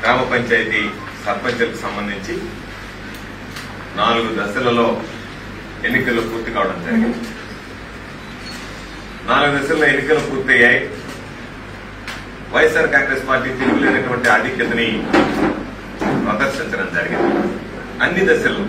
గ్రామ పంచాయతీ సర్పంచులకు సంబంధించి నాలుగు దశలలో ఎన్నికలు పూర్తి కావడం జరిగింది నాలుగు దశల్లో ఎన్నికలు పూర్తయ్యాయి వైఎస్ఆర్ కాంగ్రెస్ పార్టీ తిరుగులేనటువంటి ఆధిక్యతని ప్రదర్శించడం జరిగింది అన్ని దశల్లో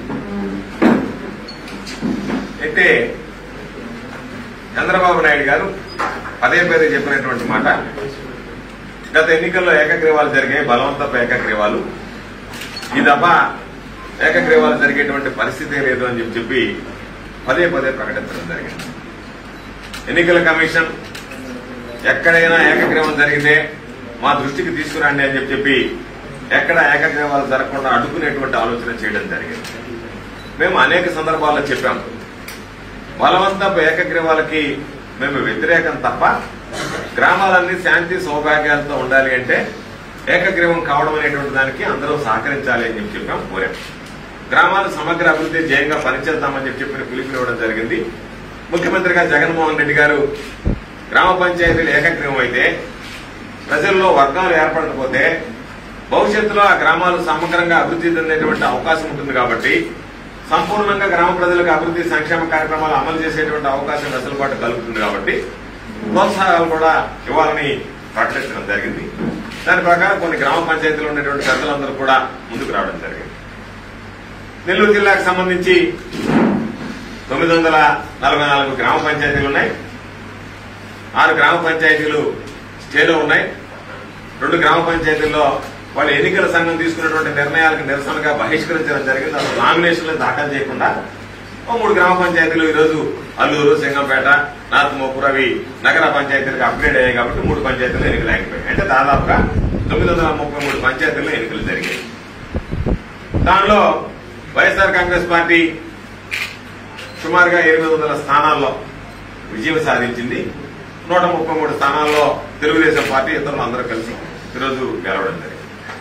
అయితే చంద్రబాబు నాయుడు గారు పదే పదే చెప్పినటువంటి మాట గత ఎన్నికల్లో ఏకగ్రీవాలు జరిగాయి బలవంతపు ఏకగ్రీవాలు ఈ దఫ ఏకగ్రీవాలు జరిగేటువంటి పరిస్థితే లేదు అని చెప్పి చెప్పి పదే పదే ప్రకటించడం జరిగింది ఎన్నికల కమిషన్ ఎక్కడైనా ఏకగ్రీవం జరిగితే మా దృష్టికి తీసుకురండి అని చెప్పి చెప్పి ఎక్కడ ఏకగ్రీవాలు జరగకుండా అడ్డుకునేటువంటి ఆలోచన చేయడం జరిగింది మేము అనేక సందర్భాల్లో చెప్పాం బలవంతపు ఏకగ్రీవాలకి మేము వ్యతిరేకం తప్ప గ్రామాలన్నీ శాంతి సౌభాగ్యాలతో ఉండాలి అంటే ఏకగ్రీవం కావడం అనేటువంటి దానికి అందరూ సహకరించాలి అని చెప్పి చెప్పాం కోరాం గ్రామాల సమగ్ర అభివృద్ధి జయంగా పనిచేద్దామని చెప్పి చెప్పిన పిలుపునివ్వడం జరిగింది ముఖ్యమంత్రిగా జగన్మోహన్ రెడ్డి గారు గ్రామ పంచాయతీలు ఏకగ్రీవం అయితే ప్రజల్లో వర్గాలు ఏర్పడకపోతే భవిష్యత్తులో ఆ గ్రామాలు సమగ్రంగా అభివృద్ధి చెందేటువంటి అవకాశం ఉంటుంది కాబట్టి సంపూర్ణంగా గ్రామ ప్రజలకు అభివృద్ధి సంక్షేమ కార్యక్రమాలు అమలు చేసేటువంటి అవకాశం వెసులుబాటు కలుగుతుంది కాబట్టి ప్రోత్సాహాలు కూడా ఇవ్వాలని ప్రకటించడం జరిగింది దాని ప్రకారం కొన్ని గ్రామ పంచాయతీలు ఉన్నటువంటి పెద్దలందరూ కూడా ముందుకు రావడం జరిగింది నెల్లూరు జిల్లాకు సంబంధించి తొమ్మిది వందల నలభై నాలుగు గ్రామ పంచాయతీలు ఉన్నాయి ఆరు గ్రామ పంచాయతీలు స్టేలో ఉన్నాయి రెండు గ్రామ పంచాయతీల్లో వాళ్ళు ఎన్నికల సంఘం తీసుకున్నటువంటి నిర్ణయాలకు నిరసనగా బహిష్కరించడం జరిగింది అసలు నామినేషన్లు దాఖలు చేయకుండా ఓ మూడు గ్రామ పంచాయతీలు ఈరోజు అల్లూరు సింగంపేట నార్త్ మోపూర్ అవి నగర పంచాయతీలకు అప్గ్రేడ్ అయ్యాయి కాబట్టి మూడు పంచాయతీలు ఎన్నికలు ఆగిపోయాయి అంటే దాదాపుగా తొమ్మిది వందల ముప్పై మూడు పంచాయతీల్లో ఎన్నికలు జరిగాయి దానిలో వైఎస్ఆర్ కాంగ్రెస్ పార్టీ సుమారుగా ఎనిమిది వందల స్థానాల్లో విజయం సాధించింది నూట ముప్పై మూడు స్థానాల్లో తెలుగుదేశం పార్టీ ఇతరులు అందరూ కలిసి ఈరోజు గెలవడం జరిగింది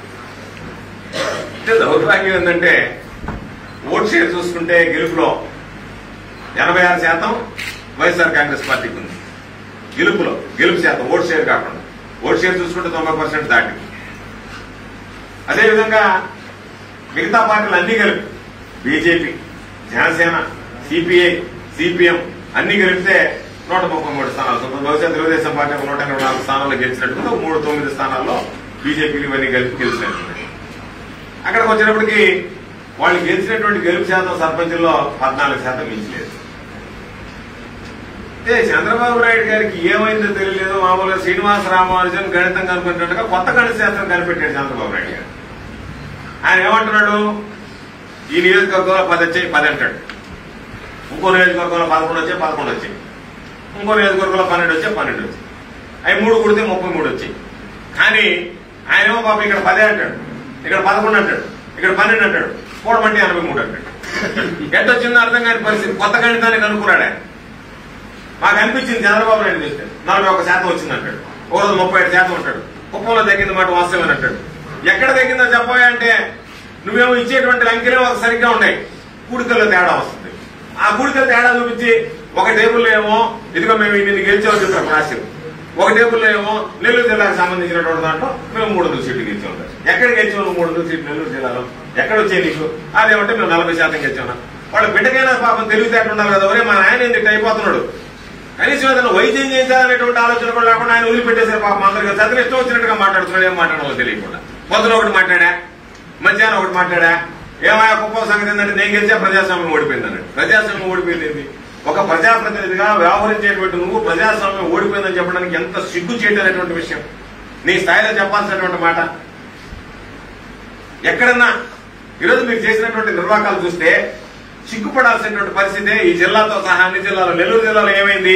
అంటే దౌర్భాగ్యం ఏంటంటే ఓట్ షేర్ చూసుకుంటే గెలుపులో ఎనభై ఆరు శాతం వైఎస్ఆర్ కాంగ్రెస్ పార్టీకి ఉంది గెలుపులో గెలుపు శాతం ఓట్ షేర్ కాకుండా ఓట్ షేర్ చూసుకుంటే తొంభై పర్సెంట్ దాటింది అదేవిధంగా మిగతా పార్టీలు అన్ని కలిపి బీజేపీ జనసేన సిపిఐ సిపిఎం అన్ని కలిపితే నూట ముప్పై మూడు స్థానాలు సో బహుశా తెలుగుదేశం పార్టీ ఒక నూట ఎనభై నాలుగు స్థానాల్లో గెలిచినట్టు మూడు తొమ్మిది స్థానాల్లో బీజేపీలు ఇవన్నీ కలిపి గెలిచినట్టు అక్కడికి వచ్చినప్పటికీ వాళ్ళు గెలిచినటువంటి గెలుపు శాతం సర్పంచుల్లో పద్నాలుగు శాతం మించలేదు అంటే చంద్రబాబు నాయుడు గారికి ఏమైందో తెలియలేదు మామూలుగా శ్రీనివాస రామానుజన్ గణితం కనుక్కున్నట్టుగా కొత్త గణిత శాస్త్రం కనిపెట్టాడు చంద్రబాబు నాయుడు గారు ఆయన ఏమంటున్నాడు ఈ నియోజకవర్గంలో పది వచ్చాయి పది అంటాడు ఇంకో నియోజకవర్గంలో పదకొండు వచ్చాయి పదకొండు వచ్చాయి ఇంకో నియోజకవర్గంలో పన్నెండు వచ్చాయి పన్నెండు వచ్చాయి అవి మూడు కుడితే ముప్పై మూడు వచ్చాయి కానీ ఆయన ఏమో పాపం ఇక్కడ పదే అంటాడు ఇక్కడ పదకొండు అంటాడు ఇక్కడ పన్నెండు అంటాడు కూడమంటే ఎనభై మూడు అంటాడు ఎట్టొచ్చిందో అర్థం కాని పరిస్థితి కొత్త గణితాన్ని కనుక్కున్నాడు ఆయన మాకు అనిపించింది చంద్రబాబు నాయుడు చూస్తే నలభై ఒక శాతం వచ్చింది అంటాడు ఓ రోజు ముప్పై ఏడు శాతం అంటాడు కుప్పంలో తగ్గింది మాట వాస్తవం అంటాడు ఎక్కడ తగ్గిందో చెప్పబోయా అంటే నువ్వేమో ఇచ్చేటువంటి అంకెలేమో ఒక సరిగ్గా ఉన్నాయి కూడికల్లో తేడా వస్తుంది ఆ కూడికల తేడా చూపించి ఒక టేబుల్లో ఏమో ఇదిగో మేము ఇన్ని గెలిచామని చెప్పారు రాశారు ఒక టేబుల్లో ఏమో నెల్లూరు జిల్లాకు సంబంధించినటువంటి దాంట్లో మేము మూడు వందల సీట్లు గెలిచాం ఎక్కడ గెలిచాము నువ్వు మూడు వందల సీట్లు నెల్లూరు జిల్లాలో ఎక్కడ వచ్చాయి నీకు అదేమంటే మేము నలభై శాతం గెలిచాం వాళ్ళ బిడ్డకైనా పాపం తెలివితేట ఉండాలి కదా ఒరే మా ఆయన ఎందుకు అయిపోతున్నాడు కనీసం ఏదైనా వైద్యం చేయించాలనేటువంటి ఆలోచన కూడా లేకుండా ఆయన వదిలిపెట్టేశారు పాపం అందరికీ చదివి ఇష్టం వచ్చినట్టుగా మాట్లాడుతున్నాడు ఏం మాట్లాడాలో తెలియకుండా పొద్దున ఒకటి మాట్లాడా మధ్యాహ్నం ఒకటి మాట్లాడా ఏమయ్యా కుప్పం సంగతి ఏంటంటే నేను గెలిచా ప్రజాస్వామ్యం ఓడిపోయింది అన్నాడు ప్రజాస్వామ్యం ఓడిపోయింది ఏంటి? ఒక ప్రజాప్రతినిధిగా వ్యవహరించేటువంటి నువ్వు ప్రజాస్వామ్యం ఓడిపోయిందని చెప్పడానికి ఎంత సిగ్గు చేయటనేటువంటి విషయం నీ స్థాయిలో చెప్పాల్సినటువంటి మాట ఎక్కడన్నా ఈరోజు మీరు చేసినటువంటి నిర్వాకాలు చూస్తే సిగ్గుపడాల్సినటువంటి పరిస్థితే ఈ జిల్లాతో సహా అన్ని జిల్లాలో నెల్లూరు జిల్లాలో ఏమైంది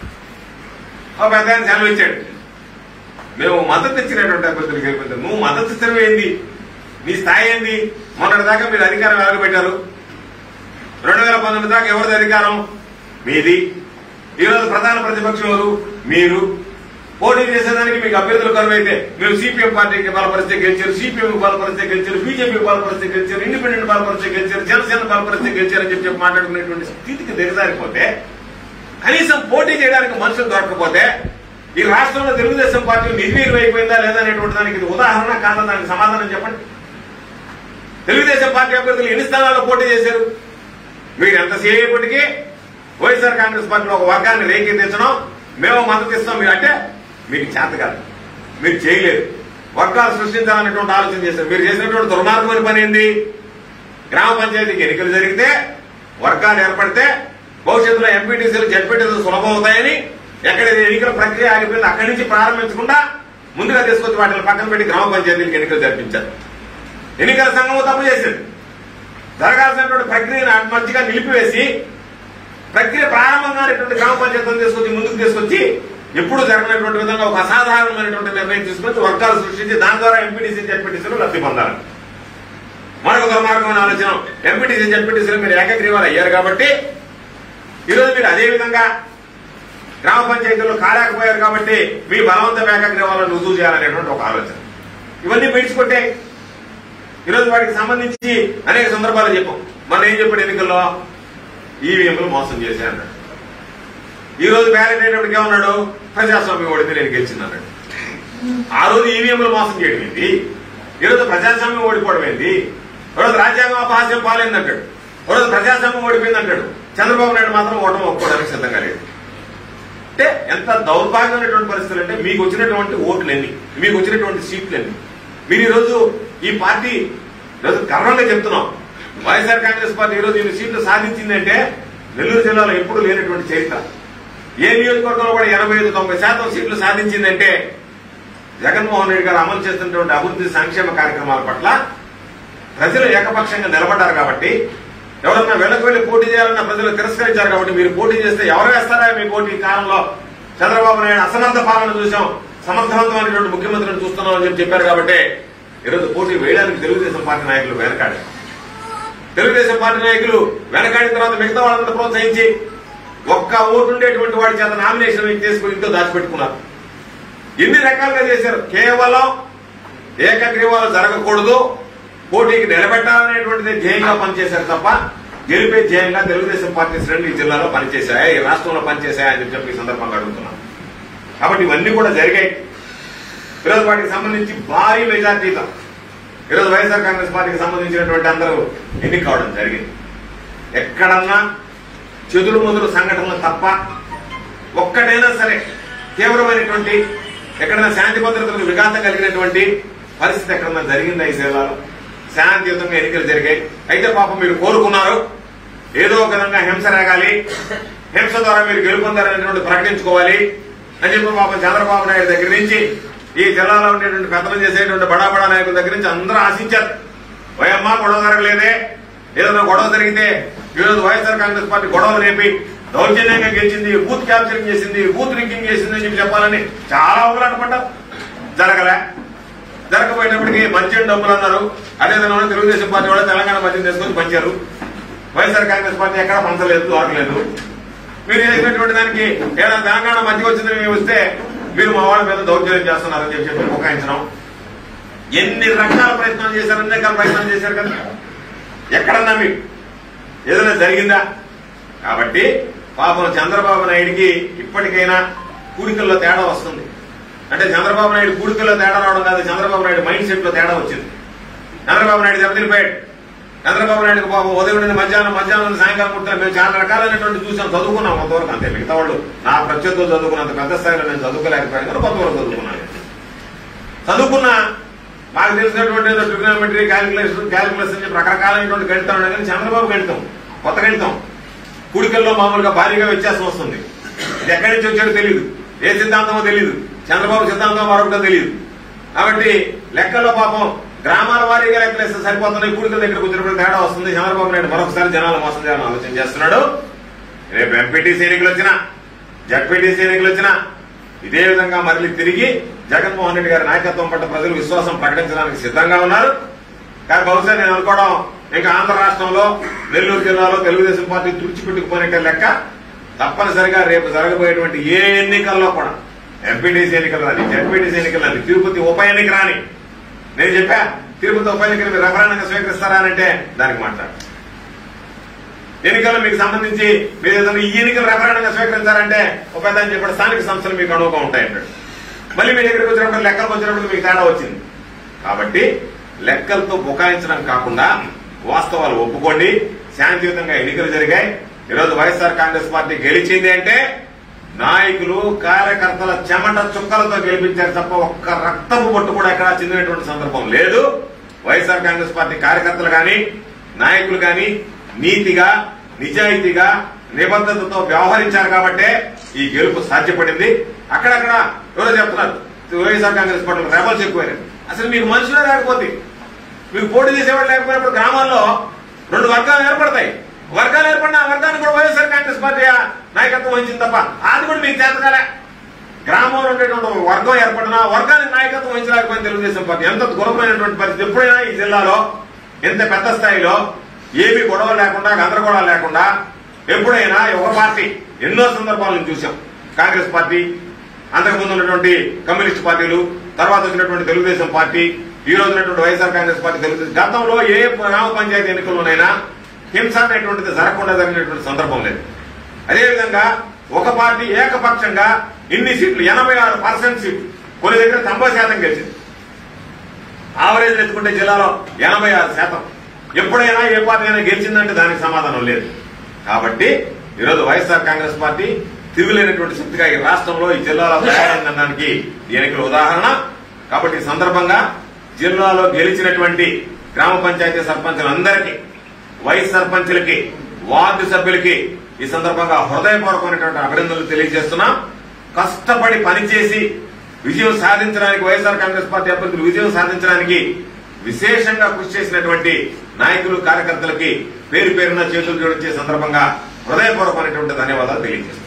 ఒక పెద్ద ఆయన సెలవు ఇచ్చాడు మేము మద్దతు ఇచ్చినటువంటి అభ్యర్థులు గెలిపించారు నువ్వు మద్దతు ఇచ్చడం ఏంది నీ స్థాయి ఏంది మొన్నటి దాకా మీరు అధికారం వెలగబెట్టారు రెండు వేల పంతొమ్మిది దాకా ఎవరిది అధికారం మీది ఈరోజు ప్రధాన ప్రతిపక్షం ఎవరు మీరు పోటీ చేసేదానికి మీకు అభ్యర్థులు కరువైతే మేము సిపిఎం పార్టీకి బలపరిస్తే గెలిచారు సిపిఎం బలపరిస్తే గెలిచారు బీజేపీ బలపరిస్తే గెలిచారు ఇండిపెండెంట్ బలపరిస్తే గెలిచారు జనసేన బలపరిస్తే గెలిచారు అని చెప్పి చెప్పి మాట్లాడుకునేటువంటి స్థితికి దిగజారిపోతే కనీసం పోటీ చేయడానికి మనుషులు దొరకకపోతే ఈ రాష్ట్రంలో తెలుగుదేశం పార్టీ నిర్వీర్యం అయిపోయిందా లేదా అనేటువంటి దానికి ఇది ఉదాహరణ కాదా దానికి సమాధానం చెప్పండి తెలుగుదేశం పార్టీ అభ్యర్థులు ఎన్ని స్థానాల్లో పోటీ చేశారు మీరు ఎంతసేపటికి వైఎస్ఆర్ కాంగ్రెస్ పార్టీలో ఒక వర్గాన్ని రేకెత్తించడం మేము మద్దతు ఇస్తాం మీరు అంటే మీకు చేత కాదు మీరు చేయలేరు వర్గాలు సృష్టించాలనేటువంటి ఆలోచన చేశారు మీరు చేసినటువంటి దుర్మార్గమైన పని ఏంది గ్రామ పంచాయతీకి ఎన్నికలు జరిగితే వర్గాలు ఏర్పడితే భవిష్యత్తులో ఎంపీటీసీలు జడ్పీటీసీలు సులభం అవుతాయని ఎక్కడ ఎన్నికల ప్రక్రియ ఆగిపోయింది అక్కడి నుంచి ప్రారంభించకుండా ముందుగా తీసుకొచ్చి వాటిని పక్కన పెట్టి గ్రామ పంచాయతీలకు ఎన్నికలు జరిపించారు ఎన్నికల సంఘం తప్పు చేసింది జరగాల్సినటువంటి ప్రక్రియను మంచిగా నిలిపివేసి ప్రక్రియ ప్రారంభంగానేటువంటి గ్రామ పంచాయతీలను తీసుకొచ్చి ముందుకు తీసుకొచ్చి ఎప్పుడు జరగనటువంటి విధంగా ఒక అసాధారణమైనటువంటి నిర్ణయం తీసుకొచ్చి వర్గాలు సృష్టించి దాని ద్వారా ఎంపీటీసీ జడ్పీటీసీలు లబ్ధి పొందాలి మరొక దుర్మార్గమైన ఆలోచన ఎంపీటీసీ జడ్పీటీసీలు మీరు ఏకగ్రీవాలు అయ్యారు కాబట్టి ఈరోజు మీరు అదే విధంగా గ్రామ పంచాయతీల్లో కాలేకపోయారు కాబట్టి మీ బలవంత ఏకగ్రీవాలను రుజువు చేయాలనేటువంటి ఒక ఆలోచన ఇవన్నీ విడిచిపెట్టే ఈరోజు వాటికి సంబంధించి అనేక సందర్భాలు చెప్పాం మన ఏం చెప్పాడు ఎన్నికల్లో ఈవీఎంలు మోసం చేశా అన్నాడు ఈ రోజు బ్యాలెట్ అయినప్పటికీ ఏమన్నాడు ప్రజాస్వామ్యం ఓడితే నేను గెలిచింది అన్నాడు ఆ రోజు ఈవీఎంలు మోసం చేయడం ఏంది ఈ రోజు ప్రజాస్వామ్యం ఓడిపోవడం ఏంది ఈ రోజు రాజ్యాంగం అపహాస్యం పాలైంది అంటాడు ఈ రోజు ప్రజాస్వామ్యం ఓడిపోయింది అంటాడు చంద్రబాబు నాయుడు మాత్రం ఓటమి ఒప్పుకోవడానికి సిద్ధంగా లేదు అంటే ఎంత దౌర్భాగ్యమైనటువంటి పరిస్థితులు అంటే మీకు వచ్చినటువంటి ఓట్లు ఎన్ని మీకు వచ్చినటువంటి సీట్లు ఎన్ని మీరు ఈరోజు ఈ పార్టీ ఈరోజు గర్వంగా చెప్తున్నాం వైఎస్ఆర్ కాంగ్రెస్ పార్టీ ఈరోజు ఇన్ని సీట్లు సాధించిందంటే నెల్లూరు జిల్లాలో ఎప్పుడూ లేనటువంటి చరిత్ర ఏ నియోజకవర్గంలో కూడా ఎనభై ఐదు తొంభై శాతం సీట్లు సాధించిందంటే జగన్మోహన్ రెడ్డి గారు అమలు చేస్తున్నటువంటి అభివృద్ధి సంక్షేమ కార్యక్రమాల పట్ల ప్రజలు ఏకపక్షంగా నిలబడ్డారు కాబట్టి ఎవరన్నా వెళ్ళకు వెళ్ళి పోటీ చేయాలన్న ప్రజలు తిరస్కరించారు కాబట్టి మీరు పోటీ చేస్తే ఎవరు వేస్తారా మీ పోటీ కాలంలో చంద్రబాబు నాయుడు అసమర్థ పాలన చూసాం సమర్థవంతమైనటువంటి ముఖ్యమంత్రిని చూస్తున్నాం అని చెప్పి చెప్పారు కాబట్టి ఈరోజు పోటీ వేయడానికి తెలుగుదేశం పార్టీ నాయకులు వెనకాడారు తెలుగుదేశం పార్టీ నాయకులు వెనకాడిన తర్వాత మిగతా వాళ్ళంతా ప్రోత్సహించి ఒక్క ఓటు ఉండేటువంటి వాడి చేత నామినేషన్ తీసుకుని ఇంట్లో దాచిపెట్టుకున్నారు ఎన్ని రకాలుగా చేశారు కేవలం ఏకగ్రీవాలు జరగకూడదు పోటీకి నిలబెట్టాలనేటువంటిది ధ్యేయంగా పనిచేశారు తప్ప గెలిపే ధ్యేయంగా తెలుగుదేశం పార్టీ శ్రేణులు ఈ జిల్లాలో పనిచేశాయా ఈ రాష్ట్రంలో పనిచేశాయా అని చెప్పి ఈ సందర్భంగా అడుగుతున్నాం కాబట్టి ఇవన్నీ కూడా జరిగాయి ఈరోజు వాటికి సంబంధించి భారీ మెజార్టీతో ఈరోజు వైఎస్ఆర్ కాంగ్రెస్ పార్టీకి సంబంధించినటువంటి అందరూ ఎన్నిక కావడం జరిగింది ఎక్కడన్నా చెదురు మొదలు సంఘటనలు తప్ప ఒక్కటైనా సరే తీవ్రమైనటువంటి ఎక్కడైనా శాంతి భద్రతలకు విఘాతం కలిగినటువంటి పరిస్థితి ఎక్కడన్నా జరిగిందా ఈ జిల్లాలో శాంతియుతంగా ఎన్నికలు జరిగాయి అయితే పాపం మీరు కోరుకున్నారు ఏదో ఒక విధంగా హింస రేగాలి హింస ద్వారా మీరు గెలుపొందారనేటువంటి ప్రకటించుకోవాలి అని చెప్పి పాపం చంద్రబాబు నాయుడు దగ్గర నుంచి ఈ జిల్లాలో ఉండేటువంటి పెత్తనం చేసేటువంటి బడా బడా నాయకుల దగ్గర నుంచి అందరూ ఆశించారు వయమ్మ గొడవ జరగలేదే ఏదైనా గొడవ జరిగితే ఈరోజు వైఎస్ఆర్ కాంగ్రెస్ పార్టీ గొడవలు రేపి దౌర్జన్యంగా గెలిచింది బూత్ క్యాప్చరింగ్ చేసింది బూత్ రింకింగ్ చేసింది అని చెప్పి చెప్పాలని చాలా ఊగులాటపడ్డారు జరగలే జరగబోయేటప్పటికి మద్యం డబ్బులు అన్నారు అదేవిధంగా తెలుగుదేశం పార్టీ కూడా తెలంగాణ మద్యం తీసుకొని పంచారు వైఎస్ఆర్ కాంగ్రెస్ పార్టీ ఎక్కడ పంచలేదు దొరకలేదు మీరు చేసినటువంటి దానికి ఏదైనా తెలంగాణ మధ్య వచ్చిందని మేము వస్తే మీరు మా వాళ్ళ మీద దౌర్జన్యం చేస్తున్నారని చెప్పి చెప్పి బుకాయించడం ఎన్ని రకాల ప్రయత్నాలు చేశారు అన్ని రకాల ప్రయత్నాలు చేశారు కదా ఎక్కడన్నా మీకు ఏదైనా జరిగిందా కాబట్టి పాపం చంద్రబాబు నాయుడికి ఇప్పటికైనా కూడికల్లో తేడా వస్తుంది అంటే చంద్రబాబు నాయుడు కూడికల్లో తేడా రావడం కాదు చంద్రబాబు నాయుడు మైండ్ సెట్ లో తేడా వచ్చింది చంద్రబాబు నాయుడు దెబ్బతిరిపోయాడు చంద్రబాబు నాయుడు పాపం ఉదయం నుండి మధ్యాహ్నం మధ్యాహ్నం నుండి సాయంకాలం పుట్టిన మేము చాలా రకాలైనటువంటి చూసాం చదువుకున్నాం కొంతవరకు అంతే మిగతా వాళ్ళు నా ప్రత్యర్థులు చదువుకున్నంత పెద్ద స్థాయిలో నేను చదువుకోలేకపోయాను కానీ కొంతవరకు చదువుకున్నాను చదువుకున్నా మాకు తెలిసినటువంటి ఏదో ట్రిగ్నోమెట్రీ క్యాలిక్యులేషన్ క్యాలిక్యులేషన్ అని చెప్పి రకరకాలైనటువంటి గణితం ఉన్నాయి కానీ చంద్రబాబు గణితం కొత్త గణితం కూడికల్లో మామూలుగా భారీగా వ్యత్యాసం వస్తుంది ఇది ఎక్కడి నుంచి వచ్చాడో తెలియదు ఏ సిద్ధాంతమో తెలియదు చంద్రబాబు సిద్ధాంతం మరొకటో తెలియదు కాబట్టి లెక్కల్లో పాపం గ్రామాల వారీగా లెక్కలేస్తే సరిపోతున్నాయి కూడికల దగ్గరకు వచ్చినప్పుడు తేడా వస్తుంది చంద్రబాబు నాయుడు మరొకసారి జనాలు మోసం చేయాలని ఆలోచన చేస్తున్నాడు రేపు ఎంపీటీసీ ఎన్నికలు వచ్చినా జడ్పీటీసీ ఎన్నికలు వచ్చినా ఇదే విధంగా మరలి తిరిగి జగన్మోహన్ రెడ్డి గారి నాయకత్వం పట్ల ప్రజలు విశ్వాసం ప్రకటించడానికి సిద్ధంగా ఉన్నారు కానీ బహుశా నేను అనుకోవడం ఇంకా ఆంధ్ర రాష్ట్రంలో నెల్లూరు జిల్లాలో తెలుగుదేశం పార్టీ తుడిచిపెట్టుకుపోయినట్టే లెక్క తప్పనిసరిగా రేపు జరగబోయేటువంటి ఏ ఎన్నికల్లో కూడా ఎంపీటీసీ ఎన్నికలు రాని జడ్పీటీసీ ఎన్నికలు రాని తిరుపతి ఉప ఎన్నిక రాని నేను చెప్పా తిరుపతి ఉప ఎన్నికలు మీరు రెఫరెండంగా స్వీకరిస్తారా అని అంటే దానికి మాట్లాడు ఎన్నికల్లో మీకు సంబంధించి మీరు ఏదైనా ఈ ఎన్నికలు రెఫరెండంగా స్వీకరించారంటే ఒక పెద్ద అని చెప్పిన స్థానిక సంస్థలు మీకు అనువుగా ఉంటాయంటాడు మళ్ళీ మీ దగ్గరికి వచ్చినప్పుడు లెక్కలకు వచ్చినప్పుడు మీకు తేడా వచ్చింది కాబట్టి లెక్కలతో బుకాయించడం కాకుండా వాస్తవాలు ఒప్పుకోండి శాంతియుతంగా ఎన్నికలు జరిగాయి ఈరోజు వైఎస్ఆర్ కాంగ్రెస్ పార్టీ గెలిచింది అంటే నాయకులు కార్యకర్తల చెమట చుక్కలతో గెలిపించారు తప్ప ఒక్క రక్తపు బొట్టు కూడా ఎక్కడా చెందినటువంటి సందర్భం లేదు వైఎస్ఆర్ కాంగ్రెస్ పార్టీ కార్యకర్తలు గాని నాయకులు గాని నీతిగా నిజాయితీగా నిబద్ధతతో వ్యవహరించారు కాబట్టే ఈ గెలుపు సాధ్యపడింది అక్కడక్కడ ఎవరో చెప్తున్నారు వైఎస్ఆర్ కాంగ్రెస్ పార్టీ రెబల్స్ ఎక్కువైనారు అసలు మీకు మనుషులే లేకపోతే మీకు పోటీ చేసేవాడు లేకపోయినప్పుడు గ్రామాల్లో రెండు వర్గాలు ఏర్పడతాయి వర్గాలు ఏర్పడిన ఆ వర్గాన్ని కూడా వైఎస్ఆర్ కాంగ్రెస్ పార్టీ నాయకత్వం వహించింది తప్ప అది కూడా మీకు చేతకాలే గ్రామంలో ఉండేటువంటి ఒక వర్గం ఏర్పడిన ఆ వర్గానికి నాయకత్వం వహించలేకపోయిన తెలుగుదేశం పార్టీ ఎంత ఘోరమైనటువంటి పరిస్థితి ఎప్పుడైనా ఈ జిల్లాలో ఎంత పెద్ద స్థాయిలో ఏమీ గొడవ లేకుండా గందరగోళాలు లేకుండా ఎప్పుడైనా ఒక పార్టీ ఎన్నో సందర్భాలను చూసాం కాంగ్రెస్ పార్టీ అంతకుముందు ఉన్నటువంటి కమ్యూనిస్ట్ పార్టీలు తర్వాత వచ్చినటువంటి తెలుగుదేశం పార్టీ ఈ రోజు ఉన్నటువంటి వైఎస్ఆర్ కాంగ్రెస్ పార్టీ తెలుగుదేశం గతంలో ఏ గ్రామ పంచాయతీ ఎన్నికల్లోనైనా హింస అనేటువంటిది జరగకుండా జరిగినటువంటి సందర్భం లేదు అదేవిధంగా ఒక పార్టీ ఏకపక్షంగా ఇన్ని సీట్లు ఎనభై ఆరు పర్సెంట్ సీట్లు కొన్ని దగ్గర తొంభై శాతం గెలిచింది ఆవరేజ్ ఎత్తుకుంటే జిల్లాలో ఎనభై ఆరు శాతం ఎప్పుడైనా ఏ పార్టీ అయినా గెలిచిందంటే దానికి సమాధానం లేదు కాబట్టి ఈరోజు వైఎస్ఆర్ కాంగ్రెస్ పార్టీ తిరుగులేనటువంటి శక్తిగా ఈ రాష్ట్రంలో ఈ జిల్లాలో తయారైందనడానికి ఈ ఎన్నికల ఉదాహరణ కాబట్టి ఈ సందర్భంగా జిల్లాలో గెలిచినటువంటి గ్రామ పంచాయతీ సర్పంచులందరికీ వైస్ సర్పంచులకి వార్డు సభ్యులకి ఈ సందర్భంగా హృదయపూర్వకమైనటువంటి అభినందనలు తెలియజేస్తున్నాం కష్టపడి పనిచేసి విజయం సాధించడానికి వైఎస్ఆర్ కాంగ్రెస్ పార్టీ అభ్యర్థులు విజయం సాధించడానికి విశేషంగా కృషి చేసినటువంటి నాయకులు కార్యకర్తలకి పేరు పేరున చేతులు జోడించే సందర్భంగా హృదయపూర్వకమైనటువంటి ధన్యవాదాలు తెలియజేస్తున్నాం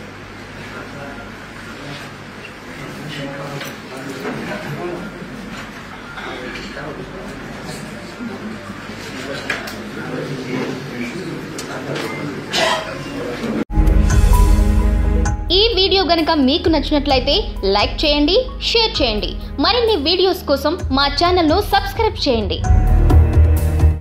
ఈ వీడియో గనుక మీకు నచ్చినట్లయితే లైక్ చేయండి షేర్ చేయండి మరిన్ని వీడియోస్ కోసం మా ఛానల్ను సబ్స్క్రైబ్ చేయండి